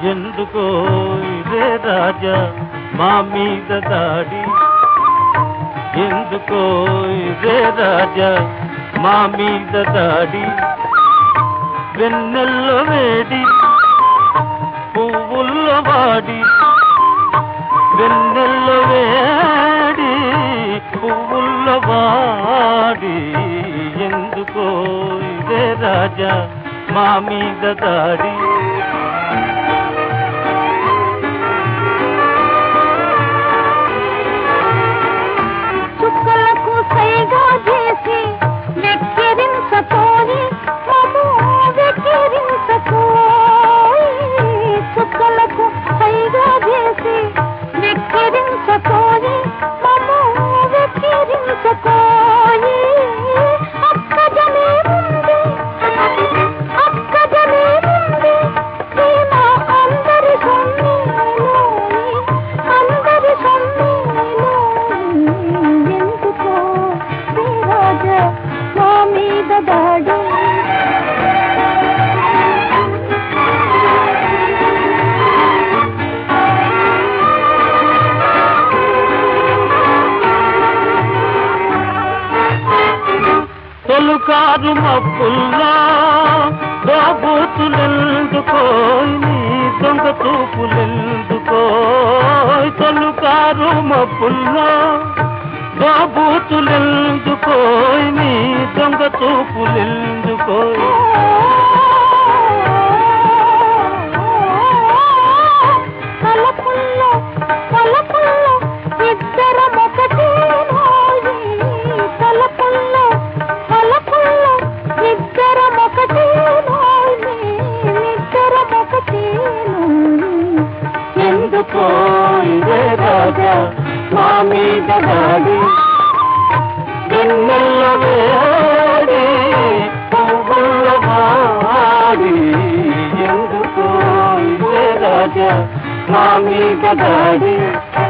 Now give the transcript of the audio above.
ఎందుకో ఇదే రాజా మా మీద దాడి ఎందుకో ఇదే రాజా మా మీద దాడి వెన్నెల్లో వేడి పువ్వుల్లో వాడి వెన్నెల్లో వేడి పువ్వుల్లో వాడి ఎందుకో ఇదే రాజా మా మీద దాడి చుక్కలకు సైగా చేసి వెక్కిరించకోని మము వెక్కిరించకోయి చుక్కలకు సైగా చేసి వెక్కిరించకోని మము వెక్కిరించకోయి అక్కజనే ఉంది అక్కజనే ఉంది ప్రేమ అందరి సొమ్మేలోయి అందరి సొమ్మేలోయి ఎందుకో శ్రీ రాజా మా మీద దాడి తొలుకారు మబ్బుల్లో బాబూతులెందుకోయ్ నీ దొంగ చూపులెందుకోయ్ తొలుకారు మబ్బుల్లో బాబూతులెందుకోయ్ నీ దొంగ చూపులెందుకోయ్ తలపుల్లో తలపుల్లో ఇద్దరం ఒకటే నోయి తలపుల్లో తలపుల్లో ఇద్దరం ఒకటే నోయి ఇద్దరం ఒకటే నోయి ఎందుకో ఇదే రాజా మా మీద దాడి వెన్నెల్ల వేడి పువ్వుల వాడి ఎందుకో ఇదే రాజా మా మీద దాడి